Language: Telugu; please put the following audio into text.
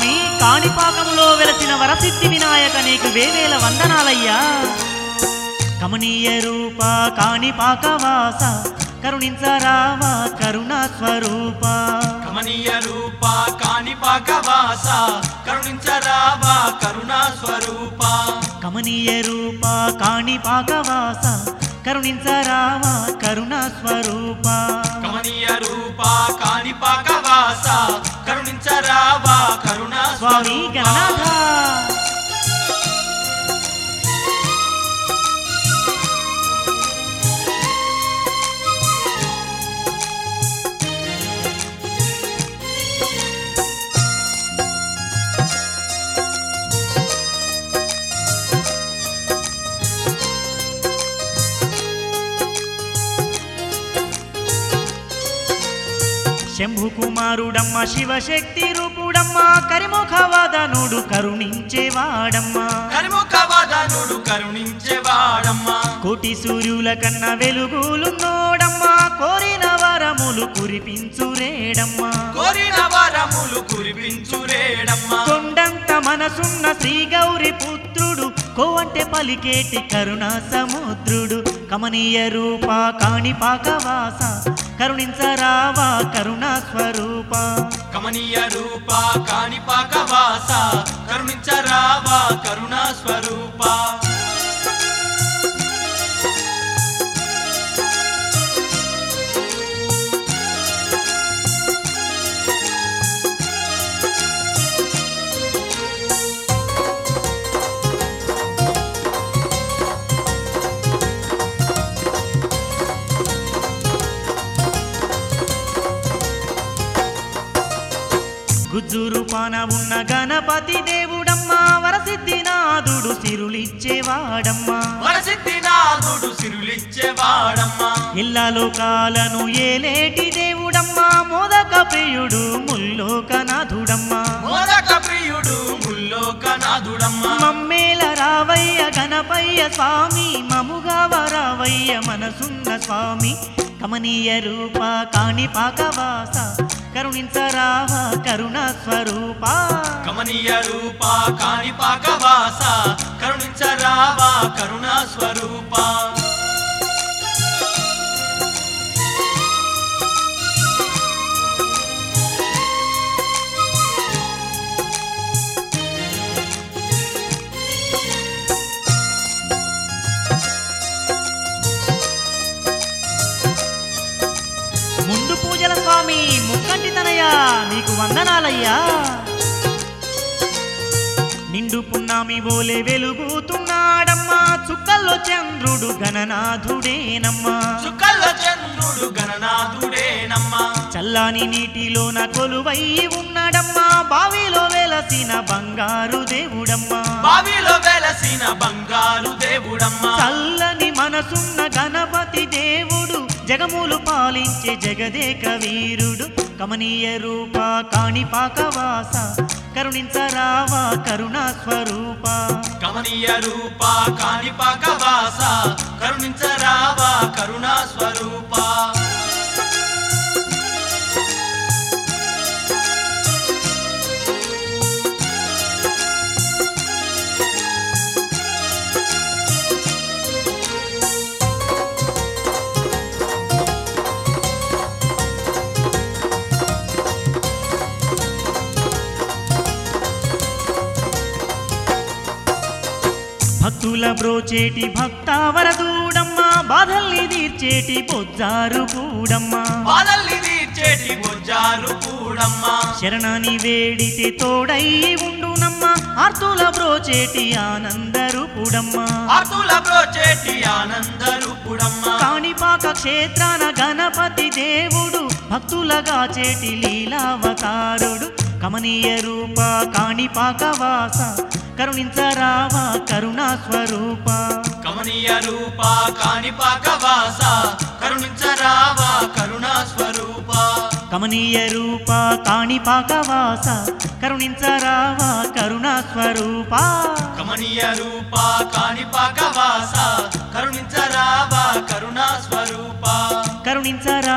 స్వామి కాణిపాకములో వెలసిన వరసిద్ధి వినాయక నీకు వేవేల వందనాలయ్యా కమనీయ రూప కాణిపాకవాస కరుణించరావా కరుణా స్వరూప కమనీయ రూప కాణిపాకవాస కరుణించరావా కరుణా స్వరూప కమనీయ రూప కాణిపాకవాస కరుణించరావా కరుణా స్వరూప కమనీయ రూప కాణిపాకవాస కరుణించరావా కరుణా స్వామి స్వరూప గణనాథ శంభు కుమారుడమ్మ శివశక్తి రూపుడమ్మ కరిముఖవదనుడు కరుణించేవాడమ్మ కరిముఖవదనుడు కరుణించేవాడమ్మా కోటి సూర్యుల కన్న వెలుగులున్నోడమ్మ కోరిన వరములు కురిపించురేడమ్మ కోరిన వరములు కురిపించురేడమ్మా కొండంత మనసున్న శ్రీ గౌరి పుత్రుడు కోవంటే పలికేటి కరుణా సముద్రుడు కమనీయ రూప కాణిపాకవాస కరుణించరావా కరుణా స్వరూప కమనీయ రూప కాణిపాకవాస కరుణించరావా కరుణా స్వరూప గుజ్జురు పాన ఉన్న గణపతి దేవుడమ్మ వరసిద్ధినాథుడు సిరులిచ్చేవాడమ్మా వరసిద్ధినాథుడు సిరులిచ్చేవాడమ్మా ఇళ్ళ లోకాలను ఏలేటి దేవుడమ్మా మోదక ప్రియుడు ముల్లోకనాథుడమ్మా మోదక ప్రియుడు ముల్లోకనాథుడమ్మా మమ్మేల రావయ్య గణపయ్య స్వామి మముగా వరావయ్య మనసున్న స్వామి కమనీయ రూప కాణిపాకవాస కరుణించరావా కరుణా స్వరూప కమనీయ రూప కాణిపాకవాస కరుణించరావా కరుణా స్వరూప ముందు పూజల స్వామి ముక్కంటి తనయ్య నీకు వందనాలయ్యా నిండు పున్నామి ఓలే వెలుగుతున్నాడమ్మా చుక్కల్లో చంద్రుడు గణనాథుడేనమ్మా చుక్కల్ల చంద్రుడు గణనాథుడేనమ్మా చల్లాని నీటిలోన కొలువై ఉన్నాడమ్మా బావిలో వెలసిన బంగారు దేవుడమ్మా బావిలో వెలసిన బంగారు దేవుడమ్మా చల్లని మనసున్న గణపతి దేవుడు జగములు పాలించే జగదేక వీరుడు కమనీయ రూప కాణిపాకవాస కరుణించరావా కరుణా స్వరూప కమనీయ రూప కాణిపాకవాస కరుణించరావా కరుణా స్వరూప భక్తుల బ్రోచేటి భక్తావరదూడమ్మా బాధల్ని తీర్చేటి బొజ్జారు కూడమ్మా బాధల్ని తీర్చేటి బొజ్జారు కూడమ్మా శరణాని వేడితే తోడై ఉండునమ్మా ఆర్తుల బ్రోచేటి ఆనందరూపుడమ్మా ఆతుల బ్రోచేటి ఆనందరూపుడమ్మా కాణిపాక క్షేత్రాన గణపతి దేవుడు భక్తులగా చేటి లీలావతారుడు కమనీయ రూప కాణిపాక వాస కరుణించరావా కరుణా స్వరూప కమనీయ రూప కాణిపాకవాస కరుణించరావా కరుణా స్వరూప కమనీయ రూప కాణిపాక వాస కరుణించరావా కరుణా స్వరూప కమనీయ రూప కాణిపాకవాస కరుణించరావా కరుణా స్వరూప కరుణించరా